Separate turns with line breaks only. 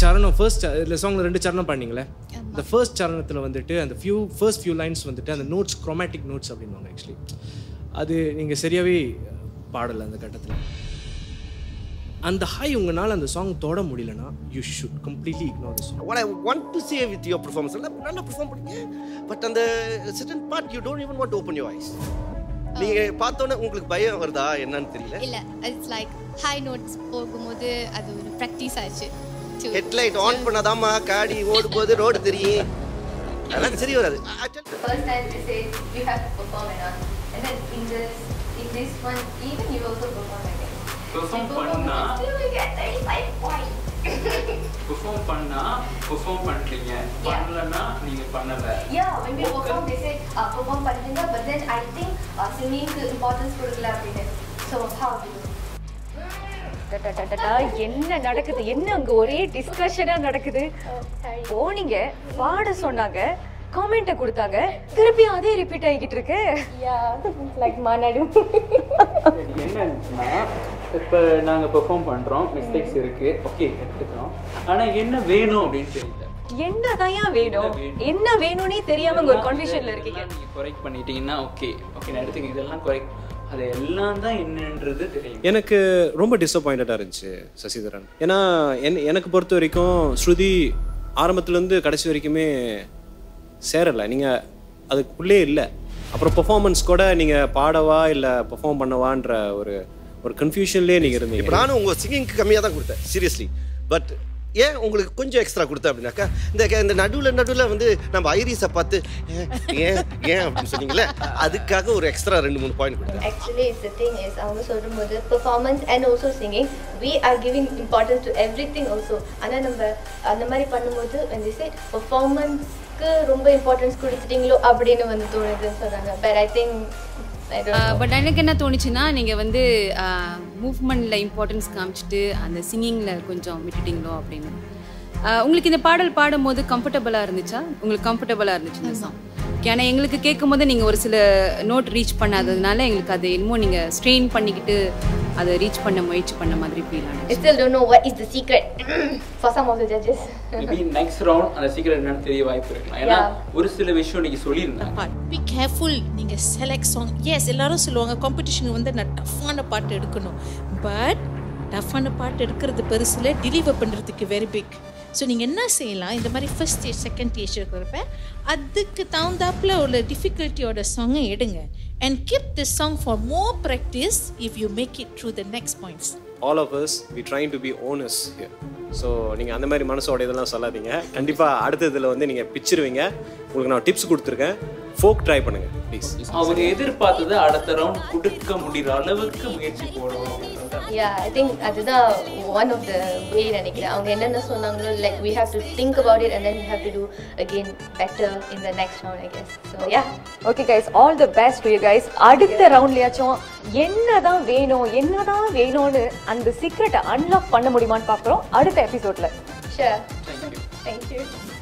சரணம் ஃபர்ஸ்ட் இந்த சாங்கில் ரெண்டு சரணம் பாடினீங்களே இந்த ஃபர்ஸ்ட் சரணத்தில் வந்துட்டு அந்த ஃபியூ ஃபர்ஸ்ட் ஃபியூ லைன்ஸ் வந்துட்டு அந்த நோட்ஸ் குரோமேட்டிக் நோட்ஸ் அப்படின்வாங்க ஆக்சுவலி அது நீங்கள் சரியாகவே பாடலை அந்த கட்டத்தில் அந்த ஹை உங்களால் அந்த சாங் தொட முடியலனா you should completely ignore the song
what I want to say with your performance நல்லா நல்லா perform பண்ணீங்க பட் அந்த certain part you don't even want to open your eyes நீங்க பார்த்தோன்னே உங்களுக்கு பயம் வருதா என்னன்னு தெரியல
இல்லை இட்ஸ் லைக் ஹை நோட்ஸ் போகும்போது அது ஒரு ப்ராக்டிஸ் ஆச்சு to-
ஹெட்லைட் ஆன் பண்ணாதாம்மா காடி ஓடும்போது ரோடு தெரியும் அதெல்லாம் சரி வராது I tell you.
First time they say you have to perform and all. And then in this in this one, even you also perform I think.
Perform
You perform
பண்ணா
and still you get 35 points.
Perform பண்ணா perform பண்ணிட்டீங்க பண்ணலன்னா நீங்க பண்ணல
Yeah, when we perform, they say uh, perform பண்ணுங்க but then I think uh, singing க்கு importance கொடுக்கல அப்படின்னு. So how do you?
டடடடடா, என்ன நடக்குது என்ன அங்க ஒரே டிஸ்கஷனா நடக்குது போனீங்க பாட சொன்னாங்க காமெண்ட்டை கொடுத்தாங்க திருப்பி அதே ரிப்பீட் ஆகிக்கிட்டு இருக்கு
Yeah, like Manadu.
என்னன்னா இப்போ நாங்கள் பெர்ஃபார்ம் பண்ணுறோம் மிஸ்டேக்ஸ் இருக்கு ஓகே எடுத்துக்கிறோம் ஆனால் என்ன வேணும் அப்படின்னு தெரியல
என்னதான் வேணும் என்ன வேணும்னே தெரியாம இங்க ஒரு கன்ஃபியூஷன்ல இருக்கீங்க
நீங்கள் குறைக் பண்ணிட்டீங்கன்னா ஓகே ஓகே நான் எடுத்துக்க இதெல்லாம் குறைக் அது எல்லாம் தான் என்னன்றது தெரியும்
எனக்கு ரொம்ப டிசப்பாயிண்டடாக இருந்துச்சு சசிதரன் ஏன்னா என் எனக்கு பொறுத்த வரைக்கும் ஸ்ருதி ஆரம்பத்துலேருந்து கடைசி வரைக்குமே சேரலை நீங்கள் அதுக்குள்ளே இல்லை அப்புறம் பெர்ஃபார்மன்ஸ் கூட நீங்கள் பாடவா இல்லை பெர்ஃபார்ம் பண்ணவான்ற ஒரு ஒரு கன்ஃபியூஷன்லேயே நீங்கள் இருந்தீங்க
இப்போ நானும் உங்கள் சிங்கிங்க்கு கம்மியாக தான் கொடுத்தேன் சீரியஸ்லி பட் ஏன் உங்களுக்கு கொஞ்சம் எக்ஸ்ட்ரா கொடுத்தேன் அப்படின்னாக்கா இந்த க- இந்த நடுவில் நடுவில் வந்து நம்ம ஐரிஸை பார்த்து ஏன் ஏன் ஏன் அப்படின்னு சொன்னீங்களே அதுக்காக ஒரு எக்ஸ்ட்ரா ரெண்டு மூணு பாயிண்ட் கொடுத்தேன்
Actually, it's the thing is, அவங்க சொல்லும்போது performance and also singing, we are giving importance to everything also. ஆனா நம்ம அந்த மாதிரி பண்ணும்போது when they say performance-க்கு ரொம்ப இம்பார்ட்டன்ஸ் கொடுத்துட்டீங்களோ அப்படின்னு வந்து தோணுதுன்னு சொல்றாங்க but I think I don't
but எனக்கு என்ன தோணுச்சுன்னா நீங்கள் வந்து மூவ்மெண்ட்டில் இம்பார்ட்டன்ஸ் காமிச்சிட்டு அந்த சிங்கிங்கில் கொஞ்சம் விட்டுட்டீங்களோ அப்படின்னு ஆஹ் உங்களுக்கு இந்த பாடல் பாடும்போது கம்ஃபர்டபுளாக இருந்துச்சா உங்களுக்கு கம்ஃபர்டபுளாக இருந்துச்சு இந்த சாங் ஏன்னா எங்களுக்கு கேட்கும் போது நீங்கள் ஒரு சில நோட் ரீச் பண்ணாததுனால எங்களுக்கு அது என்னமோ நீங்கள் ஸ்ட்ரெயின் பண்ணிக்கிட்டு அதை ரீச் பண்ண முயற்சி பண்ண மாதிரி ஃபீல் ஆனது
I still don't know what is the secret for some of the judges.
Maybe next round அந்த சீக்கிரம் என்னன்னு தெரிய வாய்ப்பு இருக்கலாம் ஏன்னா ஒரு சில விஷயம் நீங்க சொல்லியிருந்தாங்க
part. Be careful நீங்கள் செலக்ட் சாங் எஸ் எல்லாரும் சொல்லுவாங்க காம்படிஷன் வந்து நான் டஃப்பான பாட்டு எடுக்கணும் பட் டஃப்பான பாட்டு எடுக்கிறது பெருசில் டெலிவர் பண்ணுறதுக்கு வெரி பிக் ஸோ நீங்கள் என்ன செய்யலாம் இந்த மாதிரி ஃபர்ஸ்ட் ஸ்டேஜ் செகண்ட் ஸ்டேஜ் இருக்கிறப்ப அதுக்கு தகுந்தாப்புல உள்ள டிஃபிகல்ட்டியோட சாங்கை எடுங்க and keep this song for more practice if you make it through the next points
all of us we trying to be owners so நீங்கள் அந்த மாதிரி மனசோட இதெல்லாம் சொல்லாதீங்க கண்டிப்பாக அடுத்த இதில் வந்து நீங்கள் பிச்சிருவீங்க உங்களுக்கு நான் டிப்ஸ் கொடுத்துருக்கேன் ஃபோக் ட்ரை பண்ணுங்கள் ப்ளீஸ்
அவங்க எதிர்பார்த்ததை அடுத்த ரவுண்ட் கொடுக்க முடிகிற அளவுக்கு முயற்சி போடணும் அப்படின்றது
Yeah, I think அதுதான் one of the way நினைக்கிறேன் அவங்க என்னென்ன சொன்னாங்களோ like we have to think about it and then we have to do again better in the next round I guess. So yeah.
Okay guys all the best to you guys அடுத்த ரவுண்ட்லயாச்சும் என்னதான் வேணும் என்னதான் வேணும்னு அந்த சீக்ரெட்டை unlock பண்ண முடியுமான்னு பார்க்குறோம் அடுத்த எபிசோட்ல
Sure. Thank you.